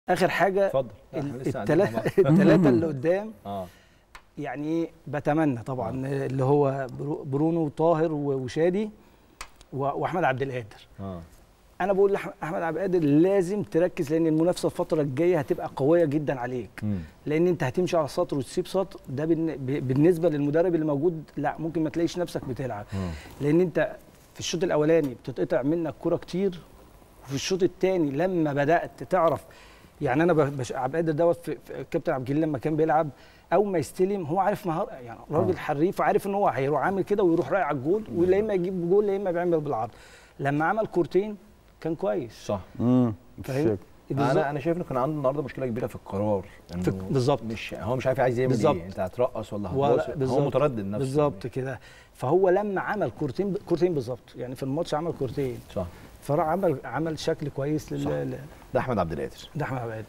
اخر حاجه اتفضل لا، إحنا لسه قاعدين مع بعض. الثلاثه اللي قدام اه يعني ايه بتمنى طبعا اللي هو برو- برونو وطاهر و- وشادي و- واحمد عبد القادر اه انا بقول لاحمد عبد القادر لازم تركز لان المنافسه الفتره الجايه هتبقى قويه جدا عليك مم. لان انت هتمشي على سطر وتسيب سطر ده بالن- ب- بالنسبه للمدرب اللي موجود لا ممكن ما تلاقيش نفسك بتلعب مم. لان انت في الشوط الاولاني بتتقطع منك كرة كتير وفي الشوط الثاني لما بدات تعرف يعني انا ب- بش... عبد القادر دوت في... في كابتن عبد الجليل لما كان بيلعب اول ما يستلم هو عارف مهار يعني راجل حريف عارف ان هو هيروح عامل كده ويروح رايح على الجول ولا اما يجيب جول يا اما بيعمل بالعرض لما عمل كورتين كان كويس صح امم فاهم انا انا شايف انه كان عنده النهارده مشكله كبيره في القرار إنه في- بالظبط. مش هو مش عارف عايز يعمل بالظبط. ايه انت هترقص ولا ولا- هتباص هو بالظبط. متردد نفسه بالظبط كده فهو لما عمل كورتين كورتين بالظبط يعني في الماتش عمل كورتين صح فراح عمل عمل شكل كويس لل صح. ل- ده احمد عبد القادر ده احمد عبد القادر